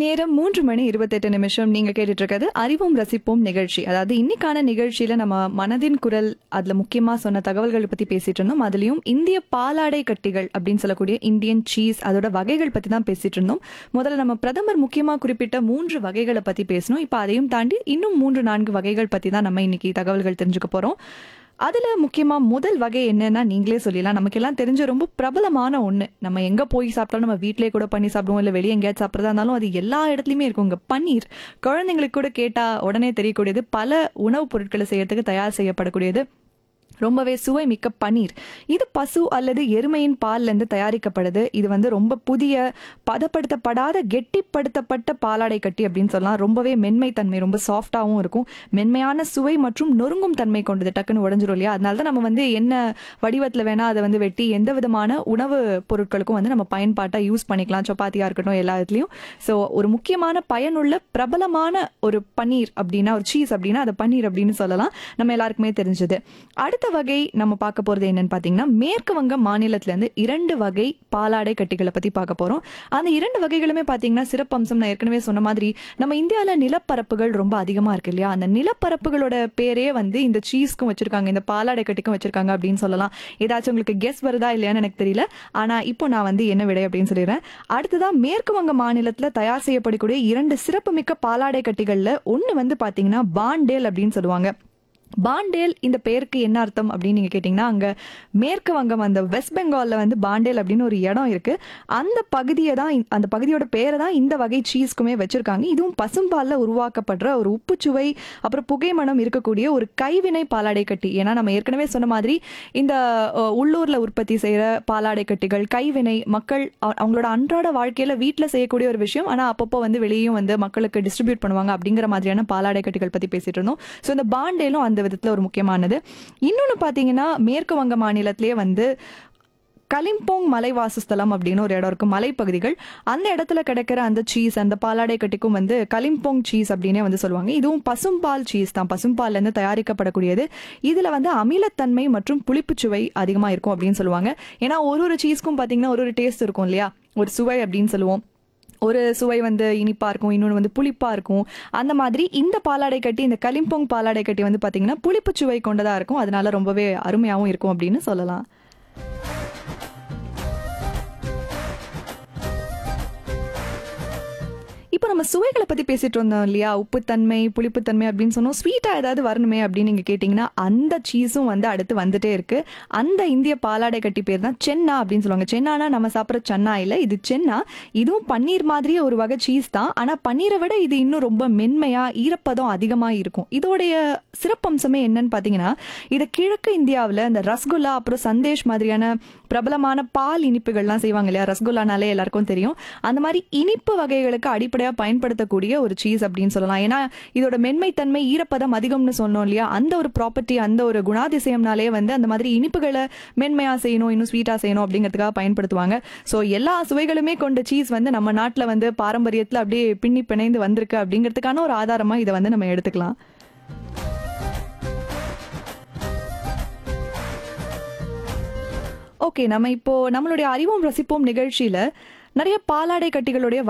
நேரம் மூன்று மணி இருபத்தெட்டு நிமிஷம் நீங்க கேட்டுட்டு இருக்கிறது அறிவோம் ரசிப்போம் நிகழ்ச்சி அதாவது இன்னைக்கான நிகழ்ச்சியில நம்ம மனதின் குரல் அதுல முக்கியமா சொன்ன தகவல்களை பத்தி பேசிட்டு இருந்தோம் அதுலயும் இந்திய பாலாடை கட்டிகள் அப்படின்னு சொல்லக்கூடிய இந்தியன் சீஸ் அதோட வகைகள் பத்தி தான் பேசிட்டு இருந்தோம் முதல்ல நம்ம பிரதமர் முக்கியமா குறிப்பிட்ட மூன்று வகைகளை பத்தி பேசணும் இப்ப அதையும் தாண்டி இன்னும் மூன்று நான்கு வகைகள் பத்தி தான் நம்ம இன்னைக்கு தகவல்கள் தெரிஞ்சுக்க போறோம் அதுல முக்கியமா முதல் வகை என்னன்னா நீங்களே சொல்லிடலாம் நமக்கு எல்லாம் தெரிஞ்ச ரொம்ப பிரபலமான ஒண்ணு நம்ம எங்க போய் சாப்பிட்டாலும் நம்ம வீட்டிலேயே கூட பண்ணி சாப்பிடுவோம் இல்ல வெளியே எங்கேயாச்சும் சாப்பிட்றதா இருந்தாலும் அது எல்லா இடத்துலயுமே இருக்குங்க பன்னீர் குழந்தைங்களுக்கு கூட கேட்டா உடனே தெரியக்கூடியது பல உணவுப் பொருட்களை செய்யறதுக்கு தயார் செய்யப்படக்கூடியது ரொம்பவே சுவை மிக்க பன்னீர் இது பசு அல்லது எருமையின் பால்ல இருந்து தயாரிக்கப்படுது இது வந்து ரொம்ப புதிய பதப்படுத்தப்படாத கெட்டிப்படுத்தப்பட்ட பாலாடை கட்டி அப்படின்னு சொல்லலாம் ரொம்பவே மென்மை தன்மை ரொம்ப சாஃப்டாகவும் இருக்கும் மென்மையான சுவை மற்றும் நொறுங்கும் தன்மை கொண்டது டக்குன்னு உடஞ்சிரும் இல்லையா அதனால தான் நம்ம வந்து என்ன வடிவத்தில் வேணா அதை வந்து வெட்டி எந்த விதமான உணவு பொருட்களுக்கும் வந்து நம்ம பயன்பாட்டை யூஸ் பண்ணிக்கலாம் சப்பாத்தியா இருக்கட்டும் எல்லா இதுலயும் ஸோ ஒரு முக்கியமான பயனுள்ள பிரபலமான ஒரு பன்னீர் அப்படின்னா ஒரு சீஸ் அப்படின்னா அது பன்னீர் அப்படின்னு சொல்லலாம் நம்ம எல்லாருக்குமே தெரிஞ்சது அடுத்த வகை நம்ம பார்க்க போறது என்னன்னு பாத்தீங்கன்னா மேற்கு வங்க மாநிலத்துல இருந்து இரண்டு வகை பாலாடை கட்டிகளை பத்தி பார்க்க போறோம் அந்த இரண்டு வகைகளுமே பாத்தீங்கன்னா சிறப்பம்சம் நான் ஏற்கனவே சொன்ன மாதிரி நம்ம இந்தியால நிலப்பரப்புகள் ரொம்ப அதிகமா இருக்கு இல்லையா அந்த நிலப்பரப்புகளோட பேரே வந்து இந்த சீஸ்க்கும் வச்சிருக்காங்க இந்த பாலாடை கட்டிக்கும் வச்சிருக்காங்க அப்படின்னு சொல்லலாம் ஏதாச்சும் உங்களுக்கு கெஸ் வருதா இல்லையான்னு எனக்கு தெரியல ஆனா இப்போ நான் வந்து என்ன விடை அப்படின்னு சொல்லிடுறேன் அடுத்ததான் மேற்கு வங்க மாநிலத்துல தயார் செய்யப்படக்கூடிய இரண்டு சிறப்புமிக்க பாலாடை கட்டிகள்ல ஒன்னு வந்து பாத்தீங்கன்னா பாண்டேல் அப்படின்னு சொல்லுவாங்க பாண்டேல் இந்த பெயருக்கு என்ன அர்த்தம் அப்படின்னு நீங்க கேட்டீங்கன்னா அங்க மேற்கு வங்கம் அந்த வெஸ்ட் பெங்கால்ல வந்து பாண்டேல் அப்படின்னு ஒரு இடம் இருக்கு அந்த பகுதியை தான் இந்த- அந்த பகுதியோட பேரை தான் இந்த வகை சீஸ்க்குமே வச்சிருக்காங்க இதுவும் பசும்பால்ல உருவாக்கப்படுற ஒரு உப்புச்சுவை அப்புறம் புகை மணம் இருக்கக்கூடிய ஒரு கைவினை பாலாடை கட்டி ஏன்னா நம்ம ஏற்கனவே சொன்ன மாதிரி இந்த அஹ், உள்ளூர்ல உற்பத்தி செய்யற பாலாடை கட்டிகள் கைவினை மக்கள் அவ- அவங்களோட அன்றாட வாழ்க்கையில வீட்ல செய்யக்கூடிய ஒரு விஷயம் ஆனா அப்பப்போ வந்து வெளியும் வந்து மக்களுக்கு டிஸ்ட்ரிபியூட் பண்ணுவாங்க அப்படிங்கிற மாதிரியான பாலாடை கட்டிகள் பத்தி பேசிட்டு இருந்தோம் ஸோ இந்த பாண்டேலும் அந்த விதத்துல ஒரு முக்கியமானது இன்னொன்னு பாத்தீங்கன்னா மேற்கு வங்க மாநிலத்திலேயே வந்து கலிம்போங் மலை வாசஸ்தலம் அப்படின்னு ஒரு இடம் இருக்கு மலைப்பகுதிகள் அந்த இடத்துல கிடைக்கிற அந்த சீஸ் அந்த பாலாடை கட்டிக்கும் வந்து கலிம்போங் சீஸ் அப்படின்னே வந்து சொல்லுவாங்க இதுவும் பசும்பால் சீஸ் தான் பசும்பால்ல இருந்து தயாரிக்கப்படக்கூடியது இதுல வந்து அமிலத்தன்மை மற்றும் புளிப்புச்சுவை அதிகமா இருக்கும் அப்படின்னு சொல்லுவாங்க ஏன்னா ஒரு ஒரு சீஸ்க்கும் பாத்தீங்கன்னா ஒரு ஒரு டேஸ்ட் இருக்கும் இல்லையா ஒரு சுவை அப்படின்னு சொல்லுவோம் ஒரு சுவை வந்து இனிப்பா இருக்கும் இன்னொன்று வந்து புளிப்பா இருக்கும் அந்த மாதிரி இந்த பாலாடை கட்டி இந்த கலிம்போங் பாலாடை கட்டி வந்து பாத்தீங்கன்னா புளிப்பு சுவை கொண்டதா இருக்கும் அதனால ரொம்பவே அருமையாவும் இருக்கும் அப்படின்னு சொல்லலாம் இப்போ நம்ம சுவைகளை பத்தி பேசிட்டு இருந்தோம் இல்லையா உப்புத்தன்மை புளிப்புத்தன்மை அப்படின்னு சொன்னோம் ஸ்வீட்டா ஏதாவது வரணுமே அப்படின்னு நீங்க கேட்டீங்கன்னா அந்த சீஸும் வந்து அடுத்து வந்துட்டே இருக்கு அந்த இந்திய பாலாடை கட்டி பேர் தான் சென்னா அப்படின்னு சொல்லுவாங்க சென்னானா நம்ம சாப்பிட்ற சென்னா இல்ல இது சென்னா இதுவும் பன்னீர் மாதிரியே ஒரு வகை சீஸ் தான் ஆனா பன்னீரை விட இது இன்னும் ரொம்ப மென்மையா ஈரப்பதம் அதிகமா இருக்கும் இதோடைய சிறப்பம்சமே என்னன்னு பாத்தீங்கன்னா இது கிழக்கு இந்தியாவுல இந்த ரசகுல்லா அப்புறம் சந்தேஷ் மாதிரியான பிரபலமான பால் இனிப்புகள்லாம் செய்வாங்க இல்லையா ரசகுல்லானாலே எல்லாருக்கும் தெரியும் அந்த மாதிரி இனிப்பு வகைகளுக்கு அடிப்படையா பயன்படுத்தக்கூடிய ஒரு சீஸ் அப்படின்னு சொல்லலாம் ஏன்னா இதோட மென்மைத்தன்மை ஈரப்பதம் அதிகம்னு சொன்னோம் இல்லையா அந்த ஒரு ப்ராப்பர்ட்டி அந்த ஒரு குணாதிசயம்னாலே வந்து அந்த மாதிரி இனிப்புகளை மென்மையா செய்யணும் இன்னும் ஸ்வீட்டா செய்யணும் அப்படிங்கிறதுக்காக பயன்படுத்துவாங்க ஸோ எல்லா சுவைகளுமே கொண்ட சீஸ் வந்து நம்ம நாட்டில் வந்து பாரம்பரியத்தில் அப்படியே பின்னி பிணைந்து வந்திருக்கு அப்படிங்கிறதுக்கான ஒரு ஆதாரமா இதை வந்து நம்ம எடுத்துக்கலாம் ஓகே நம்ம இப்போ நம்மளுடைய அறிவோம் ரசிப்போம் நிகழ்ச்சியில நிறைய பாலாடை கட்டிகளுடைய